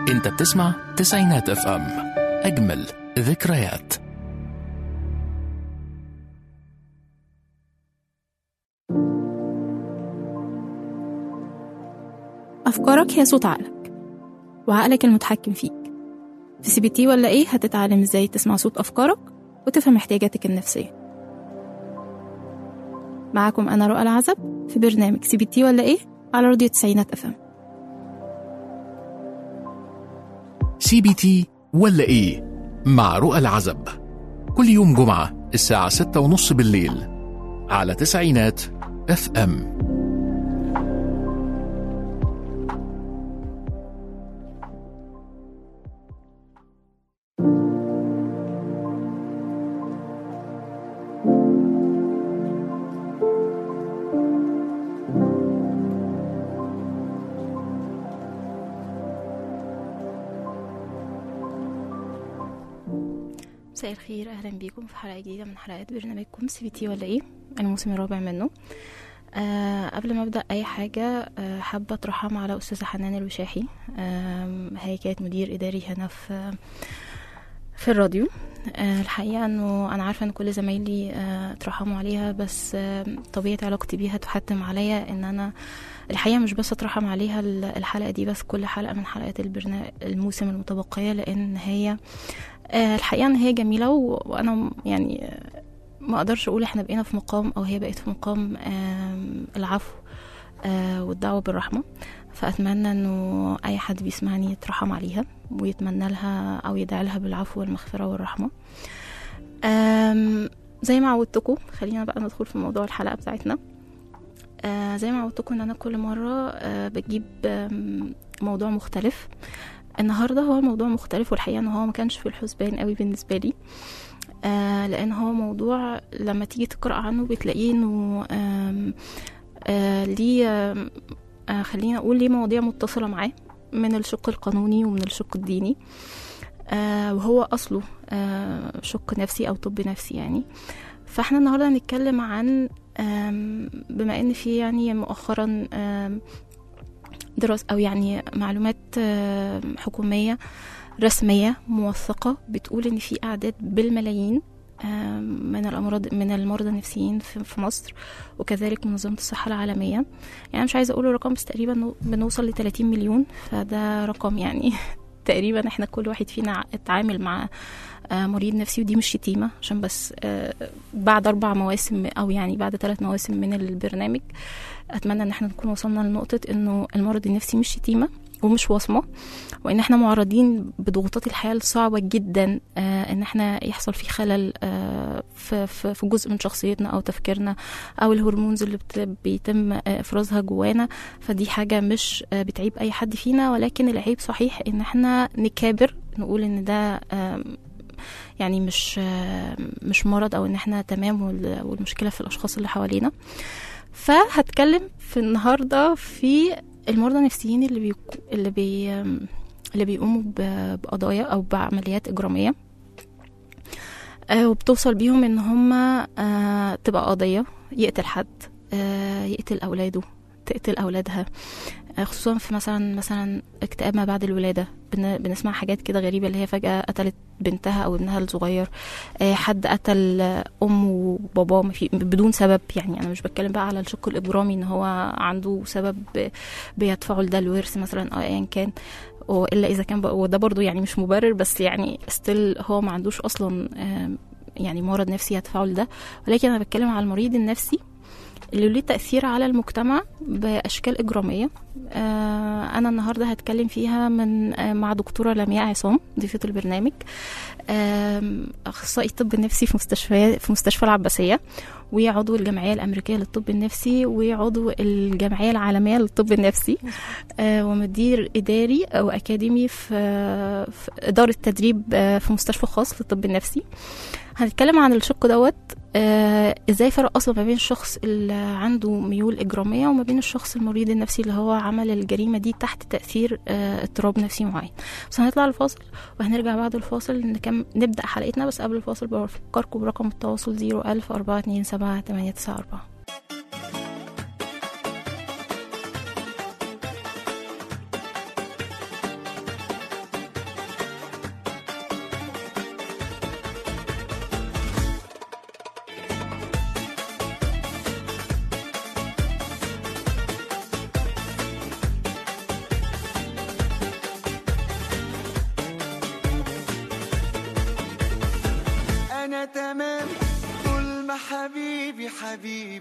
انت بتسمع تسعينات اف ام اجمل ذكريات أفكارك هي صوت عقلك وعقلك المتحكم فيك في سي بي تي ولا إيه هتتعلم إزاي تسمع صوت أفكارك وتفهم احتياجاتك النفسية معاكم أنا رؤى العزب في برنامج سي بي تي ولا إيه على راديو تسعينات أفهم سي بي تي ولا ايه مع رؤى العزب كل يوم جمعة الساعة ستة ونص بالليل على تسعينات اف ام مساء الخير أهلا بيكم في حلقة جديدة من حلقات برنامجكم سي بي تي ولا إيه الموسم الرابع منه آه قبل ما أبدأ أي حاجة آه حابة أترحم على أستاذة حنان الوشاحي آه هي كانت مدير إداري هنا في في الراديو آه الحقيقة انه انا عارفة ان كل زمايلي آه اترحموا عليها بس آه طبيعة علاقتي بيها تحتم عليا ان انا الحقيقة مش بس اترحم عليها ال- الحلقة دي بس كل حلقة من حلقات البرنامج الموسم المتبقية لان هي آه الحقيقة ان هي جميلة و- وانا م- يعني آه، ما اقدرش اقول احنا بقينا في مقام او هي بقت في مقام آم، العفو آه والدعوة بالرحمة فأتمنى إنه أي حد بيسمعني يترحم عليها ويتمنى لها أو يدعي لها بالعفو والمغفرة والرحمة آم، زي ما عودتكم خلينا بقى ندخل في موضوع الحلقة بتاعتنا آه زي ما عودتكم إن أنا كل مرة آه بجيب آم، موضوع مختلف النهارده هو موضوع مختلف والحقيقة إن هو ما كانش في الحسبان قوي بالنسبة لي آه لأن هو موضوع لما تيجي تقرأ عنه بتلاقيه إنه آم، آه ليه آم، آه خلينا أقول ليه مواضيع متصلة معاه من الشق القانوني ومن الشق الديني آه وهو أصله آه شق نفسي أو طب نفسي يعني فاحنا النهاردة هنتكلم عن آم، بما ان في يعني مؤخرا آم، دراسة او يعني معلومات آم، حكومية رسمية موثقة بتقول ان في اعداد بالملايين آم، من الامراض من المرضى النفسيين في في مصر وكذلك منظمة الصحة العالمية يعني مش عايزة اقول الرقم بس تقريبا نو- بنوصل ل 30 مليون فده رقم يعني تقريبا احنا كل واحد فينا اتعامل مع آه، مريض نفسي ودي مش شتيمة عشان بس آه، بعد أربع مواسم أو يعني بعد ثلاث مواسم من البرنامج أتمنى إن احنا نكون وصلنا لنقطة إنه المرض النفسي مش شتيمة ومش وصمة وإن احنا معرضين بضغوطات الحياة الصعبة جدا آه، إن احنا يحصل فيه خلل آه، في في في جزء من شخصيتنا أو تفكيرنا أو الهرمونز اللي بت- بيتم آه، إفرازها جوانا فدي حاجة مش آه، بتعيب أي حد فينا ولكن العيب صحيح إن احنا نكابر نقول إن ده آم، يعني مش مش مرض او ان احنا تمام وال- والمشكله في الاشخاص اللي حوالينا فهتكلم في النهارده في المرضى النفسيين اللي بي اللي بي اللي بيقوموا ب- بقضايا او بعمليات اجراميه آه، وبتوصل بيهم ان هم آه، تبقى قضيه يقتل حد آه، يقتل اولاده تقتل اولادها آه، خصوصا في مثلا مثلا اكتئاب ما بعد الولاده بن- بنسمع حاجات كده غريبه اللي هي فجاه قتلت بنتها او ابنها الصغير آه، حد قتل آه، امه وباباه ما في- بدون سبب يعني انا مش بتكلم بقى على الشق الاجرامي ان هو عنده سبب آه، بيدفعه لده الورث مثلا او ايا كان والا اذا كان بقى وده برضو يعني مش مبرر بس يعني ستيل هو ما عندوش اصلا آم، يعني مرض نفسي يدفعه لده ولكن انا بتكلم على المريض النفسي اللي له تأثير على المجتمع بأشكال إجرامية آه أنا النهاردة هتكلم فيها من آه مع دكتورة لمياء عصام ضيفة البرنامج آم، أخصائي الطب النفسي في مستشفى في مستشفى العباسية وعضو الجمعية الأمريكية للطب النفسي وعضو الجمعية العالمية للطب النفسي آه، ومدير إداري أو أكاديمي في, في إدارة تدريب آه، في مستشفى خاص للطب النفسي هنتكلم عن الشق دوت آه، ازاي فرق اصلا ما بين الشخص اللي عنده ميول اجراميه وما بين الشخص المريض النفسي اللي هو عمل الجريمه دي تحت تاثير آه، اضطراب نفسي معين بس هنطلع الفاصل وهنرجع بعد الفاصل نكم نبدا حلقتنا بس قبل الفاصل بفكركم برقم التواصل 01000 427 894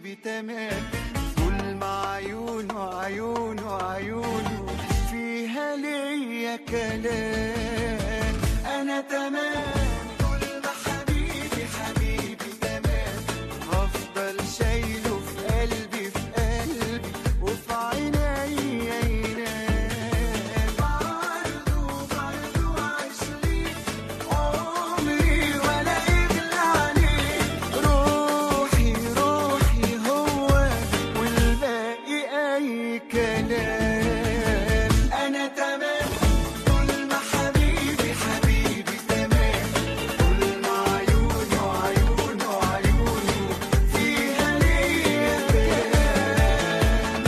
حبيبي تمام طول ما عيونه عيونه عيونه فيها ليا كلام انا تمام طول ما حبيبي حبيبي تمام هفضل شايله في قلبي في قلبي وفي عيني ينام برضه برضه عشرين عمري ولا يغلى عليه روحي روحي هو والباقي اي كلام انا تمام طول ما حبيبي حبيبي تمام طول ما عيونه عيونه عيونه فيها ليا كلام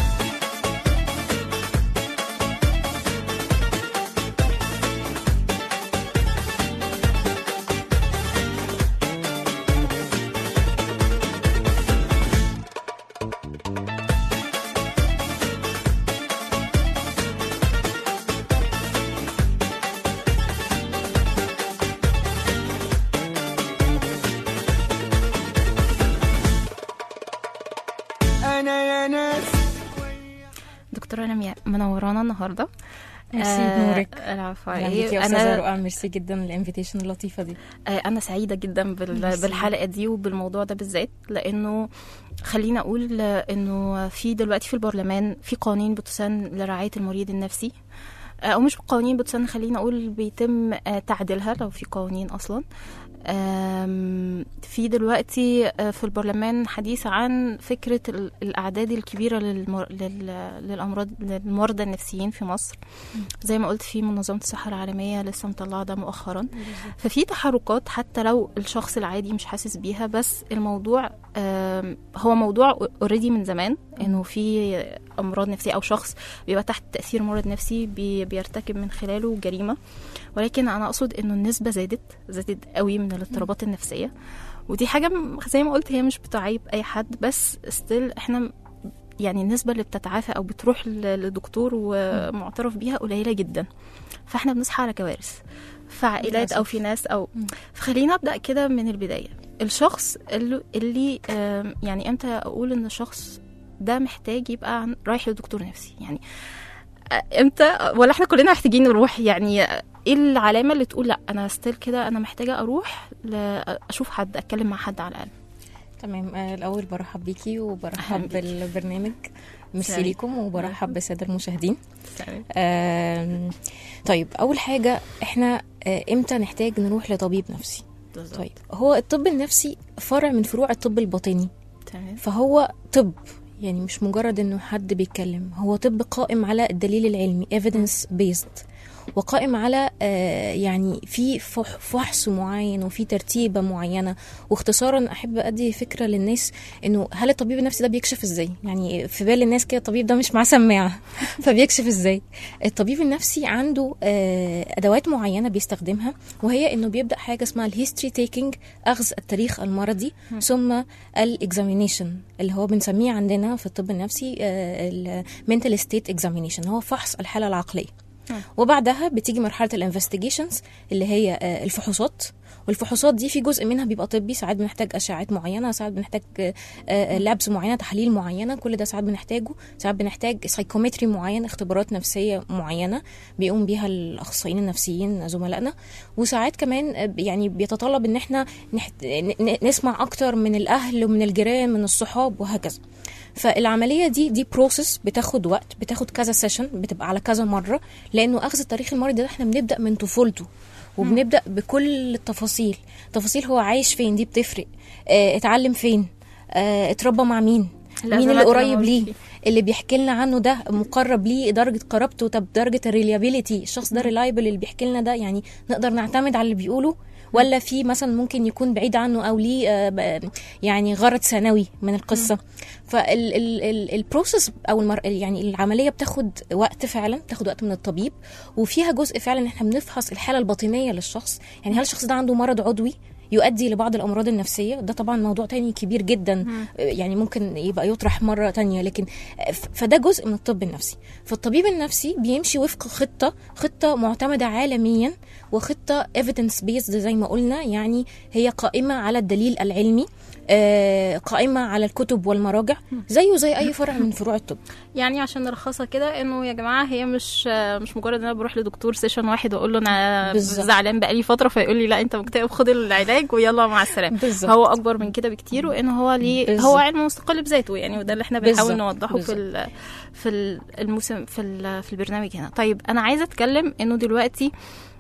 انا يا ناس دكتورة لمياء منورانا النهارده ميرسي آه، بنورك العفو اهلا عليك. بيكي يا استاذه انا رؤى ميرسي جدا للانفيتيشن اللطيفه دي آه، انا سعيده جدا بال- ميرسي. بالحلقه دي وبالموضوع ده بالذات لانه خلينا اقول آه، انه في دلوقتي في البرلمان في قوانين بتسن لرعايه المريض النفسي آه، او مش قوانين بتسن خلينا اقول بيتم آه، تعديلها لو في قوانين اصلا آم، في دلوقتي آه، في البرلمان حديث عن فكرة ال- الأعداد الكبيرة للمر... لل... للأمراض للمرضى النفسيين في مصر زي ما قلت في منظمة الصحة العالمية لسه مطلعة ده مؤخرا ففي تحركات حتى لو الشخص العادي مش حاسس بيها بس الموضوع آم، هو موضوع اوريدي من زمان انه في امراض نفسيه او شخص بيبقى تحت تاثير مرض نفسي بي- بيرتكب من خلاله جريمه ولكن انا اقصد انه النسبه زادت زادت قوي من الاضطرابات النفسيه ودي حاجه م- زي ما قلت هي مش بتعيب اي حد بس ستيل احنا م- يعني النسبه اللي بتتعافى او بتروح ل- لدكتور ومعترف بيها قليله جدا فاحنا بنصحى على كوارث في عائلات او في ناس او مم. فخلينا ابدا كده من البدايه الشخص اللي, اللي آم، يعني امتى اقول ان الشخص ده محتاج يبقى عن- رايح لدكتور نفسي يعني آه، امتى ولا احنا كلنا محتاجين نروح يعني آه، ايه العلامه اللي تقول لا انا ستيل كده انا محتاجه اروح ل- اشوف حد اتكلم مع حد على الاقل تمام آه، الاول برحب بيكي أهلا وبرحب بيكي. بالبرنامج ميرسي سلام. ليكم وبرحب بالساده المشاهدين تمام آم، طيب اول حاجه احنا آه، امتى نحتاج نروح لطبيب نفسي طيب هو الطب النفسي فرع من فروع الطب الباطني تمام فهو طب يعني مش مجرد انه حد بيتكلم هو طب قائم على الدليل العلمي evidence based وقائم على آه، يعني في فح- فحص معين وفي ترتيبه معينه واختصارا احب ادي فكره للناس انه هل الطبيب النفسي ده بيكشف ازاي يعني في بال الناس كده الطبيب ده مش معاه سماعه فبيكشف ازاي الطبيب النفسي عنده آه، ادوات معينه بيستخدمها وهي انه بيبدا حاجه اسمها الهيستوري تيكينج اخذ التاريخ المرضي ثم الاكزامينيشن اللي هو بنسميه عندنا في الطب النفسي المنتال ستيت اكزامينيشن هو فحص الحاله العقليه وبعدها بتيجي مرحله الانفستيجيشنز اللي هي آه، الفحوصات والفحوصات دي في جزء منها بيبقى طبي ساعات بنحتاج اشعات معينه ساعات بنحتاج لابس معينه تحاليل معينه كل ده ساعات بنحتاجه ساعات بنحتاج سايكومتري معين اختبارات نفسيه معينه بيقوم بيها الاخصائيين النفسيين زملائنا وساعات كمان آه، يعني بيتطلب ان احنا نحت... ن- ن- نسمع اكتر من الاهل ومن الجيران من الصحاب وهكذا فالعمليه دي دي بروسس بتاخد وقت بتاخد كذا سيشن بتبقى على كذا مره لانه اخذ التاريخ المرضي ده احنا بنبدا من طفولته وبنبدا بكل التفاصيل تفاصيل هو عايش فين دي بتفرق اه اتعلم فين اه اتربى مع مين مين اللي الأزمات اللي قريب موجود ليه فيه. اللي بيحكي لنا عنه ده مقرب ليه درجه قرابته طب درجه الريليابيليتي الشخص ده ريلايبل اللي بيحكي لنا ده يعني نقدر نعتمد على اللي بيقوله ولا في مثلا ممكن يكون بعيد عنه او ليه آه، ب- يعني غرض ثانوي من القصه فالبروسيس او المر... يعني العمليه بتاخد وقت فعلا بتاخد وقت من الطبيب وفيها جزء فعلا ان احنا بنفحص الحاله الباطنيه للشخص يعني هل الشخص ده عنده مرض عضوي يؤدي لبعض الامراض النفسيه ده طبعا موضوع تاني كبير جدا يعني ممكن يبقى يطرح مره تانية لكن ف- فده جزء من الطب النفسي فالطبيب النفسي بيمشي وفق خطه خطه معتمده عالميا وخطه evidence based زي ما قلنا يعني هي قائمه على الدليل العلمي آه، قائمه على الكتب والمراجع زيه زي اي فرع من فروع الطب يعني عشان نلخصها كده انه يا جماعه هي مش مش مجرد ان انا بروح لدكتور سيشن واحد واقول له انا بالظبط. زعلان بقالي فتره فيقول لي لا انت مكتئب خد العلاج ويلا مع السلامه بالظبط. هو اكبر من كده بكتير وان هو ليه بالظبط. هو علم مستقل بذاته يعني وده اللي احنا بنحاول بالظبط. نوضحه في ال في ال- الموسم في ال- في البرنامج هنا طيب انا عايزه اتكلم انه دلوقتي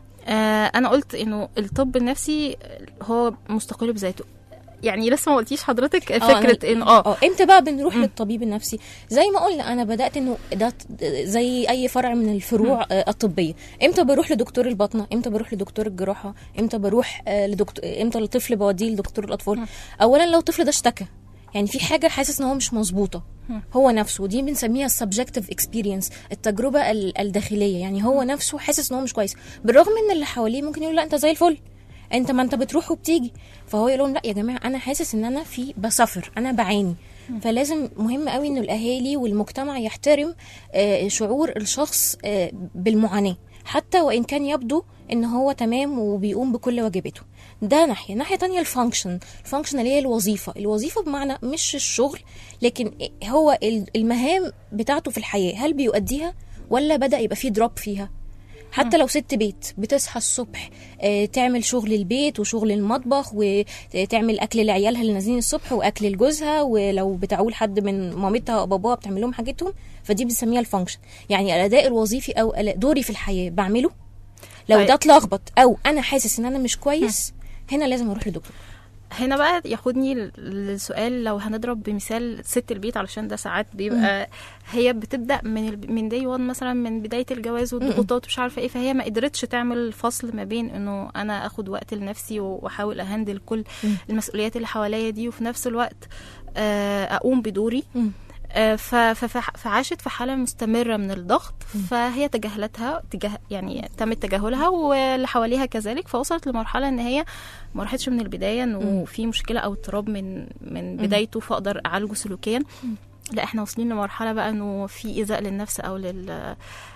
آه انا قلت انه الطب النفسي هو مستقل بذاته يعني لسه ما قلتيش حضرتك آه، فكره أنا- ان اه اه امتى بقى بنروح للطبيب النفسي زي ما قلنا انا بدات انه ده ت- زي اي فرع من الفروع آه، الطبيه امتى بروح لدكتور الباطنه امتى بروح لدكتور الجراحه امتى بروح آه، لدكتور امتى الطفل بوديه لدكتور الاطفال اولا لو الطفل ده اشتكى يعني في حاجه حاسس ان هو مش مظبوطه هو نفسه دي بنسميها السبجكتيف اكسبيرينس التجربه ال- الداخليه يعني هو نفسه حاسس ان هو مش كويس بالرغم ان اللي حواليه ممكن يقول لا انت زي الفل انت ما انت بتروح وبتيجي فهو يقول لهم لا يا جماعه انا حاسس ان انا في بسفر انا بعاني فلازم مهم قوي ان الاهالي والمجتمع يحترم آه، شعور الشخص آه، بالمعاناه حتى وان كان يبدو ان هو تمام وبيقوم بكل واجباته ده ناحيه ناحيه تانية الفانكشن الفانكشن اللي هي الوظيفه الوظيفه بمعنى مش الشغل لكن هو ال- المهام بتاعته في الحياه هل بيؤديها ولا بدا يبقى فيه دروب فيها حتى لو ست بيت بتصحى الصبح آه، تعمل شغل البيت وشغل المطبخ وتعمل اكل لعيالها اللي نازلين الصبح واكل لجوزها ولو بتعول حد من مامتها او باباها بتعمل لهم حاجتهم فدي بنسميها الفانكشن يعني الاداء الوظيفي او الأ- دوري في الحياه بعمله لو طيب. ده اتلخبط او انا حاسس ان انا مش كويس هنا لازم اروح لدكتور هنا بقى ياخدني ل- للسؤال لو هنضرب بمثال ست البيت علشان ده ساعات بيبقى هي بتبدا من ال... من داي 1 مثلا من بدايه الجواز والضغوطات ومش عارفه ايه فهي ما قدرتش تعمل فصل ما بين انه انا اخد وقت لنفسي و- واحاول اهندل كل المسؤوليات اللي حواليا دي وفي نفس الوقت آه، اقوم بدوري مم. آه، ف- ف- ف- فعاشت في حاله مستمره من الضغط فهي تجاهلتها تجاه يعني تم تجاهلها واللي حواليها كذلك فوصلت لمرحله ان هي ما راحتش من البدايه انه في مشكله او اضطراب من من بدايته فاقدر اعالجه سلوكيا لا احنا واصلين لمرحله بقى انه في ايذاء للنفس او لل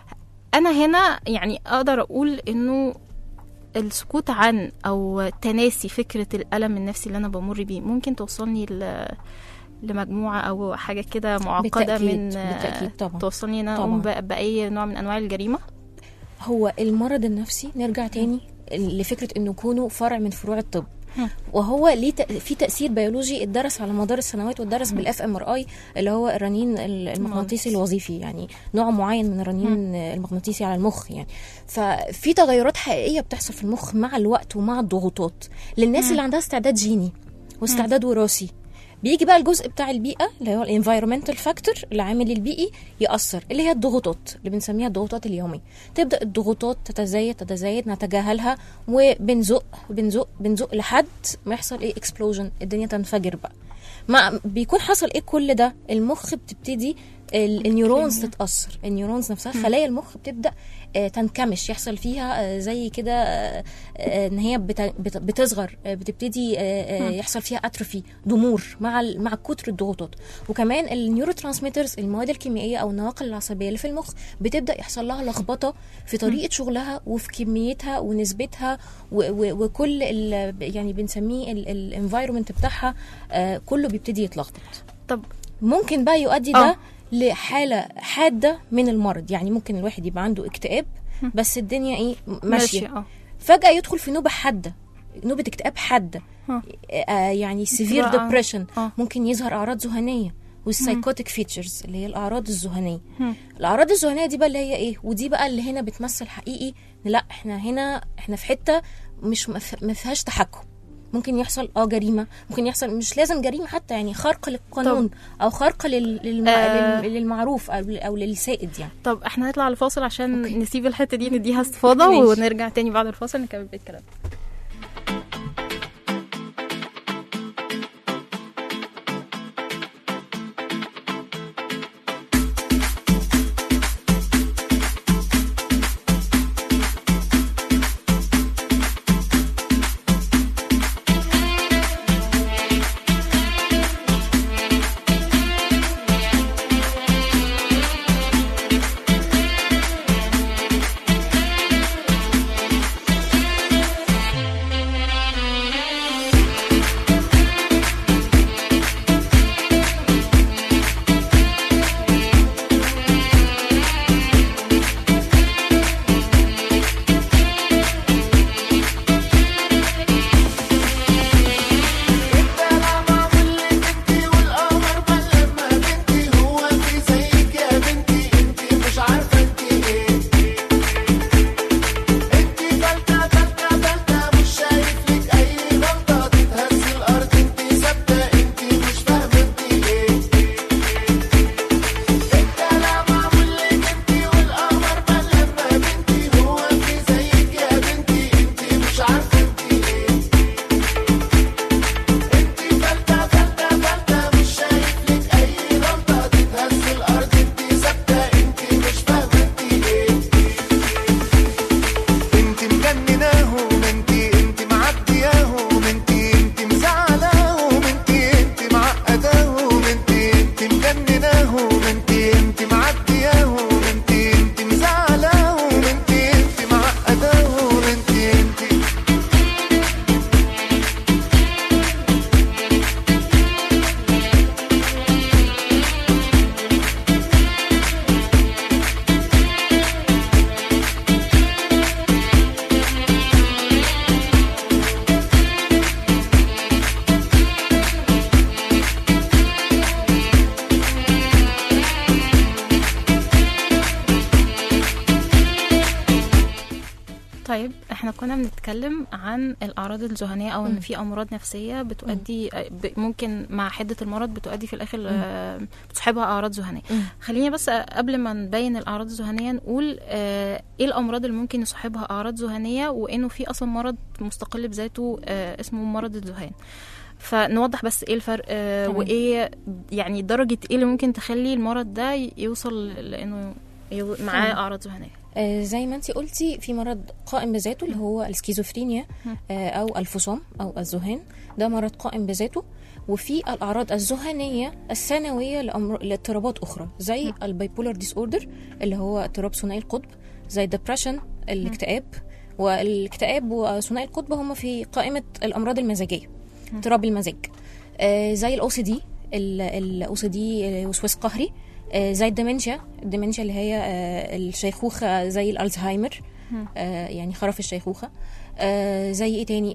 انا هنا يعني اقدر اقول انه السكوت عن او تناسي فكره الالم النفسي اللي انا بمر بيه ممكن توصلني ل لمجموعه او حاجه كده معقده بالتأكيد، من بالتأكيد طبعا. توصلني ان انا طبعا. اقوم بأ- باي نوع من انواع الجريمه هو المرض النفسي نرجع تاني لفكره انه يكونوا فرع من فروع الطب هم. وهو ليه تأ- في تاثير بيولوجي اتدرس على مدار السنوات واتدرس بالاف ام ار اي اللي هو الرنين ال- المغناطيسي الوظيفي يعني نوع معين من الرنين المغناطيسي على المخ يعني ففي تغيرات حقيقيه بتحصل في المخ مع الوقت ومع الضغوطات للناس اللي عندها استعداد جيني واستعداد وراثي بيجي بقى الجزء بتاع البيئه اللي هو الانفايرمنتال فاكتور العامل البيئي ياثر اللي هي الضغوطات اللي بنسميها الضغوطات اليوميه تبدا الضغوطات تتزايد تتزايد نتجاهلها وبنزق بنزق بنزق لحد ما يحصل ايه اكسبلوجن الدنيا تنفجر بقى ما بيكون حصل ايه كل ده المخ بتبتدي ال- النيورونز تتاثر النيورونز نفسها خلايا المخ بتبدا آه، تنكمش يحصل فيها آه، زي كده آه، آه، ان هي بت- بت- بتصغر آه، بتبتدي آه، آه، يحصل فيها اتروفي ضمور مع ال- مع كتر الضغوطات وكمان النيورو ترانسميترز المواد الكيميائيه او النواقل العصبيه اللي في المخ بتبدا يحصل لها لخبطه في طريقه شغلها وفي كميتها ونسبتها و- و- وكل ال- يعني بنسميه الانفايرمنت بتاعها آه، كله بيبتدي يتلخبط طب ممكن بقى يؤدي آه. ده لحاله حاده من المرض يعني ممكن الواحد يبقى عنده اكتئاب بس الدنيا ايه ماشيه اه فجاه يدخل في نوبه حاده نوبه اكتئاب حاده آه. آه يعني سيفير بقى- ديبريشن آه. ممكن يظهر اعراض ذهنيه والسايكوتيك فيتشرز اللي هي الاعراض الذهنيه هم. الاعراض الذهنيه دي بقى اللي هي ايه ودي بقى اللي هنا بتمثل حقيقي لا احنا هنا احنا في حته مش ما ف- ما فيهاش تحكم ممكن يحصل اه جريمه ممكن يحصل مش لازم جريمه حتى يعني خرق للقانون او خرق لل... للم... آه. لل- للمعروف او او للسائد يعني طب احنا هنطلع لفاصل عشان أوكي. نسيب الحته دي نديها استفاضه ماشي. ونرجع تاني بعد الفاصل نكمل بقيه الكلام أنا طيب احنا كنا بنتكلم عن الاعراض الذهنيه او ان مم. في امراض نفسيه بتؤدي ب- ممكن مع حده المرض بتؤدي في الاخر آه، بتصاحبها اعراض ذهنيه مم. خليني بس قبل ما نبين الاعراض الذهنيه نقول آه، ايه الامراض اللي ممكن يصاحبها اعراض ذهنيه وانه في اصلا مرض مستقل بذاته آه، اسمه مرض الذهان فنوضح بس ايه الفرق آه، تمام. وايه يعني درجه ايه اللي ممكن تخلي المرض ده يوصل لانه يو- معاه تمام. اعراض ذهنيه آه، زي ما انت قلتي في مرض قائم بذاته اللي هو السكيزوفرينيا مم. آه، او الفصام او الذهان ده مرض قائم بذاته وفي الاعراض الذهنيه الثانويه لأمر... لاضطرابات اخرى زي مم. البايبولار ديس اوردر اللي هو اضطراب ثنائي القطب زي الدبريشن الاكتئاب والاكتئاب وثنائي القطب هم في قائمه الامراض المزاجيه اضطراب المزاج آه، زي الاو سي دي الاو سي دي وسواس قهري آه، زي الديمنشيا الديمنشيا اللي هي آه، الشيخوخه زي الالزهايمر مم. آه، يعني خرف الشيخوخه آه، زي ايه تاني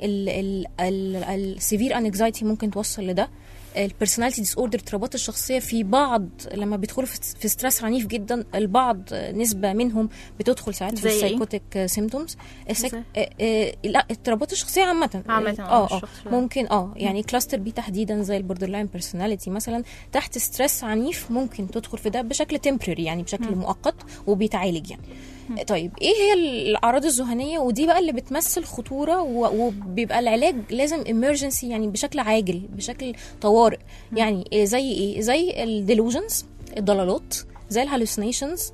السيفير انكزايتي ممكن توصل لده البيرسوناليتي ديس اوردر اضطرابات الشخصيه في بعض لما بيدخلوا في في ستريس عنيف جدا البعض آه، نسبه منهم بتدخل ساعات في زي إيه؟ السايكوتيك سيمتومز إزاي؟ لا اضطرابات الشخصيه عامه عامة، آه، اه مش اه شخص. ممكن اه يعني كلاستر بي تحديدا زي البوردر لاين بيرسوناليتي مثلا تحت ستريس عنيف ممكن تدخل في ده بشكل تمبرري يعني بشكل مم. مؤقت وبيتعالج يعني طيب ايه هي الاعراض الذهنيه ودي بقى اللي بتمثل خطوره و- وبيبقى العلاج لازم emergency يعني بشكل عاجل بشكل طوارئ يعني إيه زي ايه زي الديلوجنز الضلالات زي الهالوسينيشنز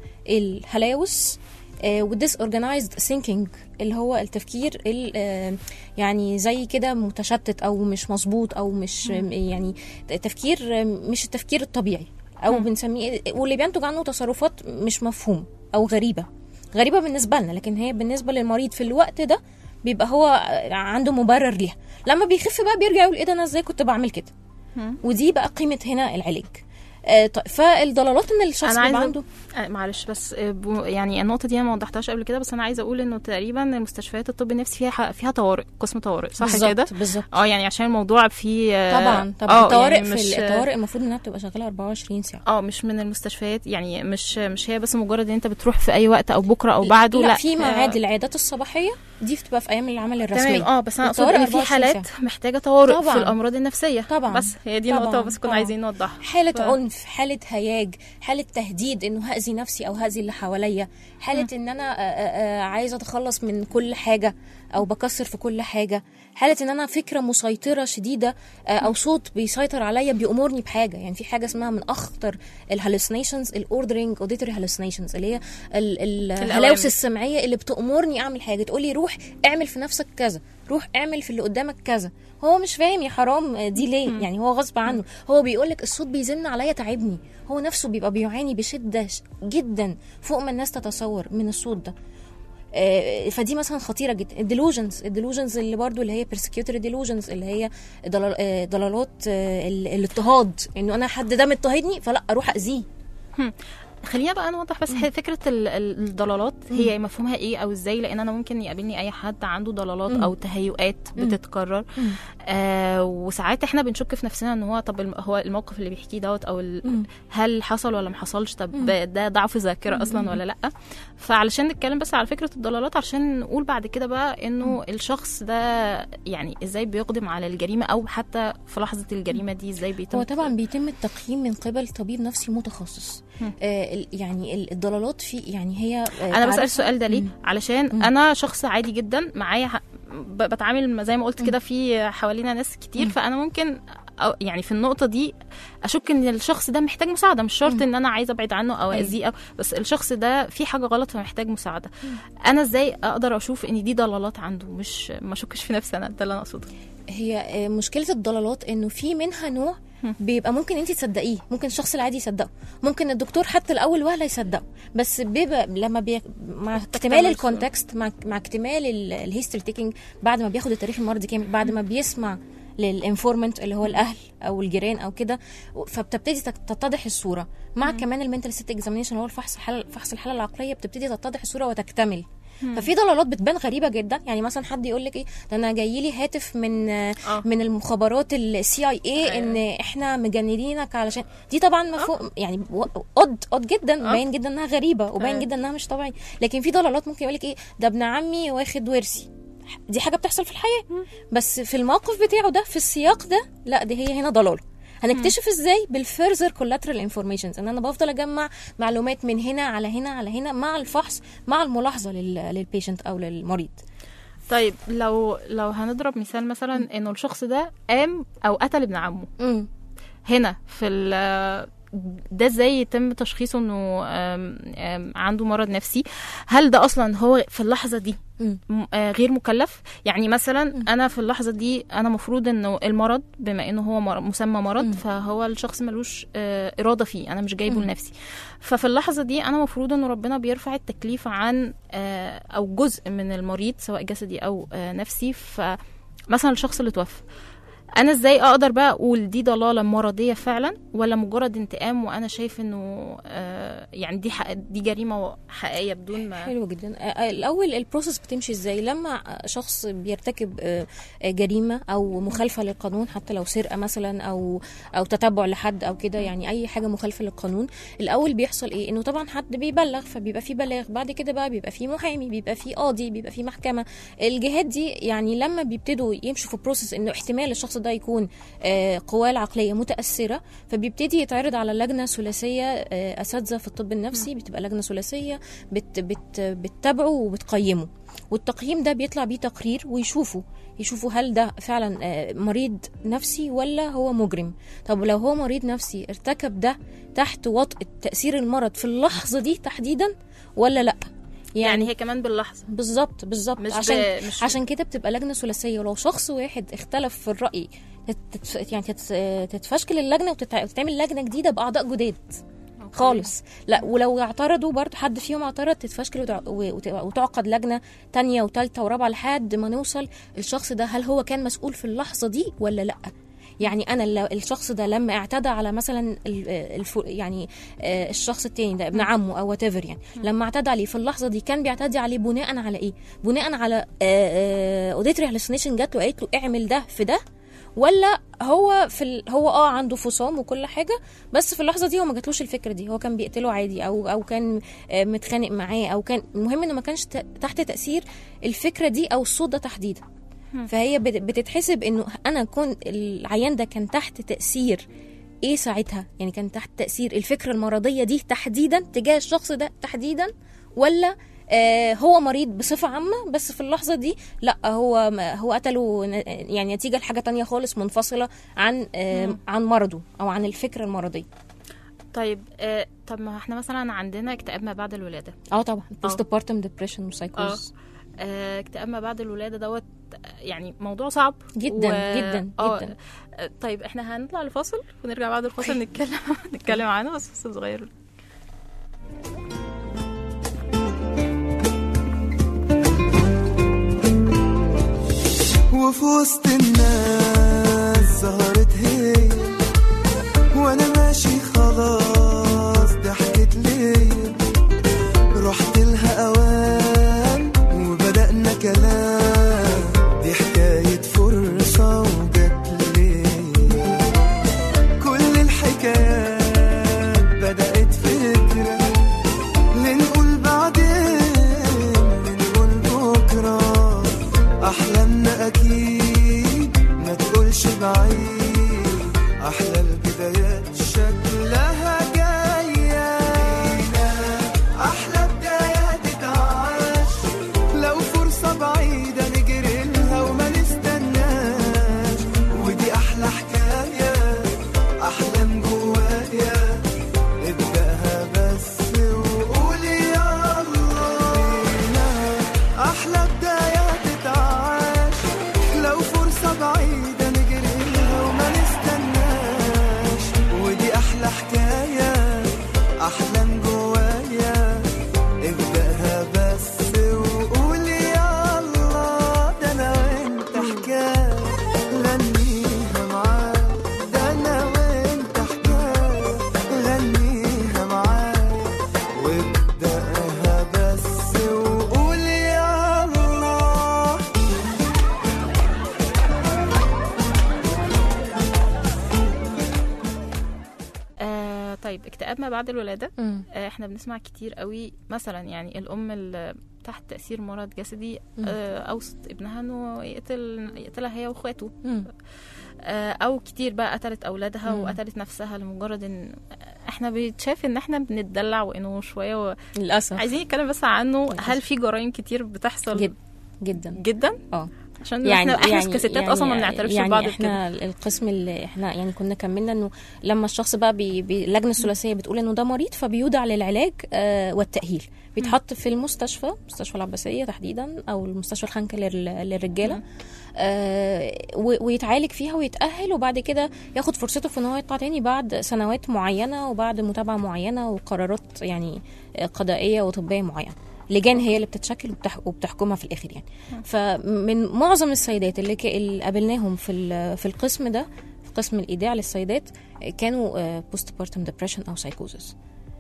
الهلاوس والديس اورجنايزد ثينكينج اللي هو التفكير ال- آه، يعني زي كده متشتت او مش مظبوط او مش يعني تفكير آه، مش التفكير الطبيعي او مم. بنسميه واللي بينتج عنه تصرفات مش مفهوم او غريبه غريبه بالنسبه لنا لكن هي بالنسبه للمريض في الوقت ده بيبقى هو عنده مبرر ليها لما بيخف بقى بيرجع يقول ايه ده انا ازاي كنت بعمل كده مم. ودي بقى قيمه هنا العلاج آه، طيب فالضلالات ان الشخص أنا بيبقى عايزة- عنده آه، معلش بس آه، بو- يعني النقطة دي أنا ما وضحتهاش قبل كده بس أنا عايزة أقول إنه تقريبا مستشفيات الطب النفسي فيها ح- فيها طوارئ قسم طوارئ صح بالظبط، كده؟ بالظبط اه يعني عشان الموضوع فيه آه، طبعا طبعا آه، الطوارئ يعني في مش الطوارئ المفروض انها بتبقى شغاله 24 ساعه اه مش من المستشفيات يعني مش مش هي بس مجرد ان انت بتروح في اي وقت او بكره او بعده لا, لا في آه، ميعاد العيادات الصباحيه دي بتبقى في ايام العمل الرسميه تمام اه بس انا اقصد الطوارئ ان في 24 حالات ساعة. محتاجه طوارئ طبعاً. في الامراض النفسيه طبعاً. بس هي دي طبعاً. النقطه بس كنا آه. عايزين نوضحها حالة ف- عنف حالة هياج حالة تهديد انه هأذي نفسي او هأذي اللي حواليا حالة ان انا آه، آه، آه، عايزة اتخلص من كل حاجة او بكسر في كل حاجة حالة ان انا فكرة مسيطرة شديدة آه، او صوت بيسيطر عليا بيأمرني بحاجة يعني في حاجة اسمها من اخطر الهالوسينيشنز الاوردرينج اوديتوري هالوسينيشنز اللي هي ال- ال- الهلاوس السمعية اللي بتأمرني اعمل حاجة تقولي روح اعمل في نفسك كذا روح اعمل في اللي قدامك كذا هو مش فاهم يا حرام آه، دي ليه يعني هو غصب عنه هو بيقولك الصوت بيزن عليا تعبني هو نفسه بيبقى بيعاني بشدة ش- جدا فوق ما الناس تتصور من الصوت ده آه، فدي مثلا خطيره جدا الديلوجنز الديلوجنز اللي برضو اللي هي persecutory delusions اللي هي ضلال- آه، ضلالات آه، ال- الاضطهاد انه انا حد ده مضطهدني فلا اروح اذيه خلينا بقى نوضح بس هي فكره ال- ال- الضلالات هي مفهومها ايه او ازاي لان انا ممكن يقابلني اي حد عنده ضلالات مم. او تهيؤات مم. بتتكرر آه وساعات احنا بنشك في نفسنا ان هو طب الم- هو الموقف اللي بيحكيه دوت او ال- مم. هل حصل ولا ما حصلش طب مم. ده ضعف ذاكره مم. اصلا ولا لا فعلشان نتكلم بس على فكره الضلالات عشان نقول بعد كده بقى انه الشخص ده يعني ازاي بيقدم على الجريمه او حتى في لحظه الجريمه دي ازاي بيتم هو طبعا بيتم التقييم من قبل طبيب نفسي متخصص مم. آه ال- يعني ال- الضلالات في يعني هي آه انا بسال تعرف- السؤال ده ليه مم. علشان مم. انا شخص عادي جدا معايا ح- ب- بتعامل زي ما قلت كده في حوالينا ناس كتير مم. فانا ممكن أو يعني في النقطه دي اشك ان الشخص ده محتاج مساعده مش شرط مم. ان انا عايزه ابعد عنه او أيوة. اذيه أو بس الشخص ده في حاجه غلط فمحتاج مساعده انا ازاي اقدر اشوف ان دي ضلالات عنده مش ما اشكش في نفسي انا ده اللي انا اقصده هي آه، مشكله الضلالات انه في منها نوع مم. بيبقى ممكن انت تصدقيه ممكن الشخص العادي يصدقه ممكن الدكتور حتى الاول وهله يصدقه بس بيبقى لما بي... مع اكتمال تكتمل الكونتكست مع مع اكتمال الهيستوري تيكينج بعد ما بياخد التاريخ المرضي كامل بعد ما بيسمع للانفورمنت اللي هو الاهل او الجيران او كده فبتبتدي تت- تتضح الصوره مع كمان المنتال ست اكزامينشن اللي هو الفحص الحاله فحص الحاله العقليه بتبتدي تتضح الصوره وتكتمل ففي ضلالات بتبان غريبه جدا يعني مثلا حد يقول لك ايه ده انا جاي لي هاتف من آه. من المخابرات السي اي اي ان احنا مجندينك علشان دي طبعا مفهوم يعني قد قد جدا باين جدا انها غريبه وباين آه. جدا انها مش طبيعيه لكن في ضلالات ممكن يقول لك ايه ده ابن عمي واخد ورثي دي حاجه بتحصل في الحياه بس في الموقف بتاعه ده في السياق ده لا دي هي هنا ضلاله هنكتشف ازاي بالفيرزر كولاترال انفورميشنز ان انا بفضل اجمع معلومات من هنا على هنا على هنا مع الفحص مع الملاحظه للبيشنت او للمريض طيب لو لو هنضرب مثال مثلا انه الشخص ده قام او قتل ابن عمه امم هنا في ال ده ازاي يتم تشخيصه انه آم، آم، عنده مرض نفسي هل ده اصلا هو في اللحظه دي مم. م- آه، غير مكلف يعني مثلا انا في اللحظه دي انا مفروض انه المرض بما انه هو مر- مسمى مرض مم. فهو الشخص ملوش آه، اراده فيه انا مش جايبه مم. لنفسي ففي اللحظه دي انا مفروض انه ربنا بيرفع التكليف عن آه، او جزء من المريض سواء جسدي او آه، نفسي فمثلا الشخص اللي توفى انا ازاي اقدر بقى اقول دي ضلاله مرضيه فعلا ولا مجرد انتقام وانا شايف انه آه، يعني دي حق دي جريمه حقيقيه بدون ما حلو جدا آه، الاول البروسيس بتمشي ازاي لما شخص بيرتكب آه، آه، جريمه او مخالفه للقانون حتى لو سرقه مثلا او او تتبع لحد او كده يعني اي حاجه مخالفه للقانون الاول بيحصل ايه انه طبعا حد بيبلغ فبيبقى في بلاغ بعد كده بقى بيبقى في محامي بيبقى في قاضي بيبقى في محكمه الجهات دي يعني لما بيبتدوا يمشوا في بروسيس انه احتمال الشخص ده يكون آه، قواه العقليه متاثره فبيبتدي يتعرض على لجنه ثلاثيه آه، اساتذه في الطب النفسي بتبقى لجنه ثلاثيه بت بت بتتابعه وبتقيمه والتقييم ده بيطلع بيه تقرير ويشوفوا يشوفوا هل ده فعلا آه، مريض نفسي ولا هو مجرم طب لو هو مريض نفسي ارتكب ده تحت وطأة تأثير المرض في اللحظة دي تحديدا ولا لا يعني هي كمان باللحظه بالظبط بالظبط مش عشان ب- مش- عشان كده بتبقى لجنه ثلاثيه ولو شخص واحد اختلف في الراي تت تت- يعني تت تتفشكل اللجنه وتتع- وتتعمل لجنه جديده باعضاء جداد خالص لا ولو اعترضوا برضه حد فيهم اعترض تتفشكل وتع- وت- وتعقد لجنه تانية وتالتة ورابعة لحد ما نوصل الشخص ده هل هو كان مسؤول في اللحظة دي ولا لا يعني انا لو الشخص ده لما اعتدى على مثلا ال- الف... يعني آه، الشخص التاني ده ابن عمه او وات يعني لما اعتدى عليه في اللحظه دي كان بيعتدي عليه بناء على ايه بناء على اوديتري هلوسينيشن جت وقالت له اعمل ده في ده ولا هو في ال... هو اه عنده فصام وكل حاجه بس في اللحظه دي هو ما جاتلوش الفكره دي هو كان بيقتله عادي او او كان آه، متخانق معاه او كان المهم انه ما كانش ت- تحت تاثير الفكره دي او الصوت ده تحديدا فهي بت- بتتحسب انه انا كون العيان ده كان تحت تاثير ايه ساعتها يعني كان تحت تاثير الفكره المرضيه دي تحديدا تجاه الشخص ده تحديدا ولا آه هو مريض بصفة عامة بس في اللحظة دي لا هو هو قتله ن- يعني نتيجة لحاجة تانية خالص منفصلة عن آه عن مرضه أو عن الفكرة المرضية طيب آه طب ما احنا مثلا عندنا اكتئاب ما بعد الولاده اه طبعا بوست بارتم ديبريشن اه وسايكوز آه، اكتئاب ما بعد الولاده دوت يعني موضوع صعب جدا جدا آه، جدا آه، طيب احنا هنطلع لفاصل ونرجع بعد الفاصل نتكلم نتكلم عنه بس فاصل صغير وفي وسط الناس ظهرت هي وانا ماشي خلاص ضحكت ليا رحت لها اوام وبدأنا كلام دي حكاية فرصة وجت ليا كل الحكايات بدأت ما بعد الولاده مم. آه، احنا بنسمع كتير قوي مثلا يعني الام اللي تحت تاثير مرض جسدي مم. آه، اوصت ابنها انه يقتل يقتلها هي واخواته مم. آه، او كتير بقى قتلت اولادها مم. وقتلت نفسها لمجرد ان احنا بيتشاف ان احنا بنتدلع وانه شويه و... للاسف عايزين نتكلم بس عنه للأسف. هل في جرائم كتير بتحصل جد جدا جدا اه عشان يعني احنا احنا كستات اصلا ما بنعترفش يعني ببعض احنا القسم اللي احنا يعني كنا كملنا انه لما الشخص بقى بي بي اللجنه الثلاثيه بتقول انه ده مريض فبيودع للعلاج آه والتاهيل بيتحط في المستشفى مستشفى العباسيه تحديدا او المستشفى الخانكه لل- للرجاله مم. آه و- ويتعالج فيها ويتاهل وبعد كده ياخد فرصته في ان هو يطلع تاني بعد سنوات معينه وبعد متابعه معينه وقرارات يعني آه، قضائيه وطبيه معينه لجان هي اللي بتتشكل وبتح... وبتحكمها في الاخر يعني فمن معظم السيدات اللي, ك... اللي قابلناهم في ال... في القسم ده في قسم الايداع للسيدات كانوا بوست بارتم ديبريشن او سايكوزس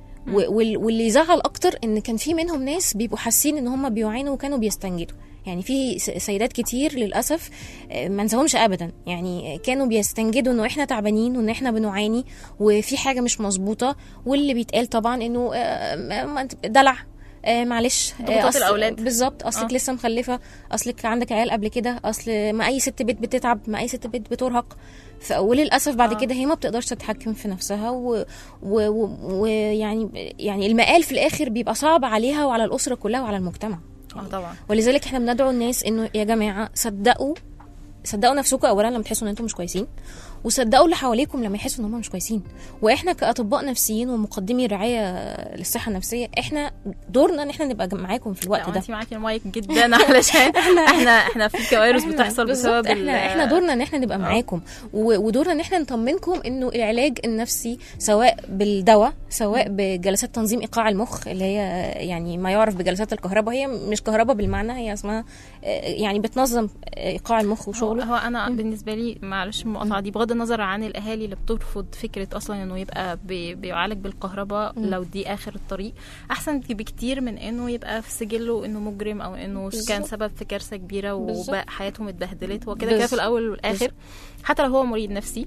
واللي يزعل اكتر ان كان في منهم ناس بيبقوا حاسين ان هم بيعانوا وكانوا بيستنجدوا يعني في س- سيدات كتير للاسف آه، ما نساهمش ابدا يعني كانوا بيستنجدوا انه احنا تعبانين وان احنا بنعاني وفي حاجه مش مظبوطه واللي بيتقال طبعا انه آه، ما- ما أنت- دلع آه معلش آه، ضغوطات أصل- الأولاد. بالظبط اصلك آه. لسه مخلفه اصلك عندك عيال قبل كده اصل ما اي ست بيت بتتعب ما اي ست بيت بترهق ف- وللاسف بعد آه. كده هي ما بتقدرش تتحكم في نفسها ويعني و... و... ويعني يعني المقال في الاخر بيبقى صعب عليها وعلى الاسره كلها وعلى المجتمع اه طبعا ولذلك احنا بندعو الناس انه يا جماعه صدقوا صدقوا نفسكم اولا لما تحسوا ان انتم مش كويسين وصدقوا اللي حواليكم لما يحسوا ان هم مش كويسين واحنا كاطباء نفسيين ومقدمي رعايه للصحه النفسيه احنا دورنا ان احنا نبقى معاكم في الوقت لا ده انت معاكي المايك جدا علشان احنا احنا في كوارث إحنا- بتحصل بالظبط، بسبب ال- احنا احنا دورنا ان احنا نبقى معاكم و- ودورنا ان احنا نطمنكم انه العلاج النفسي سواء بالدواء سواء بجلسات تنظيم ايقاع المخ اللي هي يعني ما يعرف بجلسات الكهرباء هي مش كهرباء بالمعنى هي اسمها آه، يعني بتنظم ايقاع المخ هو, وشغله هو انا بالنسبه لي معلش المقاطعه دي بغض النظر عن الاهالي اللي بترفض فكره اصلا انه يبقى بي بيعالج بالكهرباء مم. لو دي اخر الطريق احسن بكتير من انه يبقى في سجله انه مجرم او انه كان بالظبط. سبب في كارثه كبيره بالظبط. وبقى حياتهم اتبهدلت هو كده كده في بالظبط. الاول والاخر حتى لو هو مريض نفسي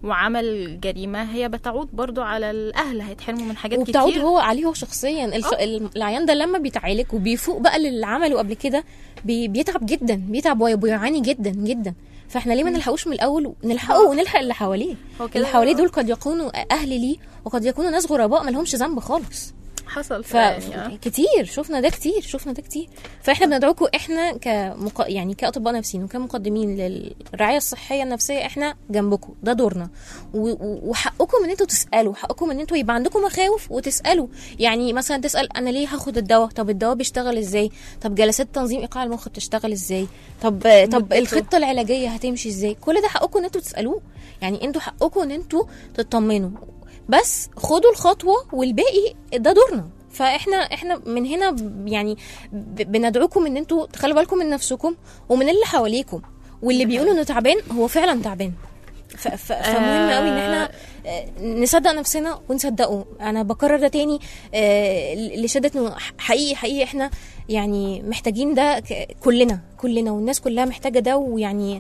وعمل جريمه هي بتعود برضو على الاهل هيتحرموا من حاجات وبتعود كتير هو عليه هو شخصيا الش... العيان ده لما بيتعالج وبيفوق بقى للي عمله قبل كده بي... بيتعب جدا بيتعب وبيعاني جدا جدا فاحنا ليه ما نلحقوش من الاول نلحقه ونلحق اللي حواليه هو كده اللي حواليه دول قد يكونوا اهل ليه وقد يكونوا ناس غرباء ما لهمش ذنب خالص حصل يعني آه. فكتير شفنا ده كتير شفنا ده كتير فاحنا بندعوكم احنا كمق... يعني كاطباء نفسيين وكمقدمين للرعايه الصحيه النفسيه احنا جنبكم ده دورنا و... و- وحقكم ان انتوا تسالوا حقكم ان انتوا يبقى عندكم مخاوف وتسالوا يعني مثلا تسال انا ليه هاخد الدواء طب الدواء بيشتغل ازاي طب جلسات تنظيم ايقاع المخ بتشتغل ازاي طب طب مدته. الخطه العلاجيه هتمشي ازاي كل ده حقكم ان انتوا تسالوه يعني انتوا حقكم ان انتوا تطمنوا بس خدوا الخطوه والباقي ده دورنا فاحنا احنا من هنا ب- يعني ب- بندعوكم ان انتوا تخلوا بالكم من نفسكم ومن اللي حواليكم واللي بيقولوا انه تعبان هو فعلا تعبان ف- ف- فمهم قوي ان احنا آه، نصدق نفسنا ونصدقه انا بكرر ده تاني آه، لشده انه حقيقي حقيقي احنا يعني محتاجين ده ك- كلنا كلنا والناس كلها محتاجه ده ويعني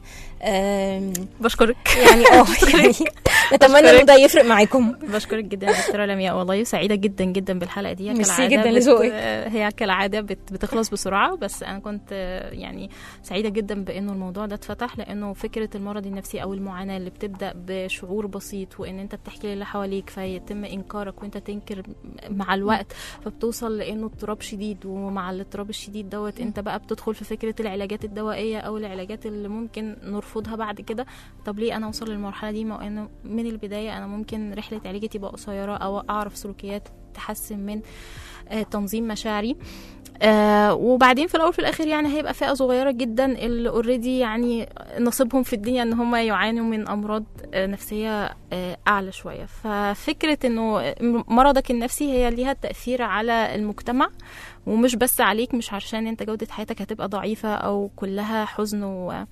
آم، بشكرك يعني اه يعني نتمنى انه ده يفرق معاكم بشكرك جدا يا دكتوره لمياء والله سعيده جدا جدا بالحلقه دي هي ميرسي كالعادة جدا بت- لذوقك. هي كالعاده بت- بتخلص بسرعه بس انا كنت آه، يعني سعيده جدا بانه الموضوع ده اتفتح لانه فكره المرض النفسي او المعاناه اللي بتبدا بشعور بسيط وان انت بتحكي للي حواليك فيتم انكارك وانت تنكر مع الوقت فبتوصل لانه اضطراب شديد ومع الاضطراب الشديد دوت انت بقى بتدخل في فكره العلاجات الدوائيه او العلاجات اللي ممكن نرفضها بعد كده طب ليه انا اوصل للمرحله دي ما هو انه من البدايه انا ممكن رحله علاجي تبقى قصيره او اعرف سلوكيات تحسن من آه، تنظيم مشاعري آه وبعدين في الاول في الاخر يعني هيبقى فئه صغيره جدا اللي اوريدي يعني نصيبهم في الدنيا ان هم يعانوا من امراض آه نفسيه آه اعلى شويه ففكره انه مرضك النفسي هي ليها تاثير على المجتمع ومش بس عليك مش عشان انت جوده حياتك هتبقى ضعيفه او كلها حزن و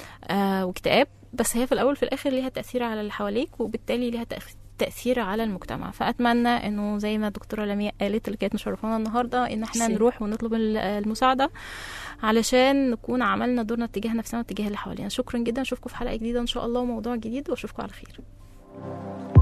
آه واكتئاب بس هي في الاول في الاخر ليها تاثير على اللي حواليك وبالتالي ليها تأث- تاثير على المجتمع فاتمنى انه زي ما الدكتوره لمياء قالت اللي كانت مشرفانا النهارده ان احنا ميرسي. نروح ونطلب ال- المساعده علشان نكون عملنا دورنا تجاه نفسنا وتجاه اللي حوالينا شكرا جدا اشوفكم في حلقه جديده ان شاء الله وموضوع جديد واشوفكم على خير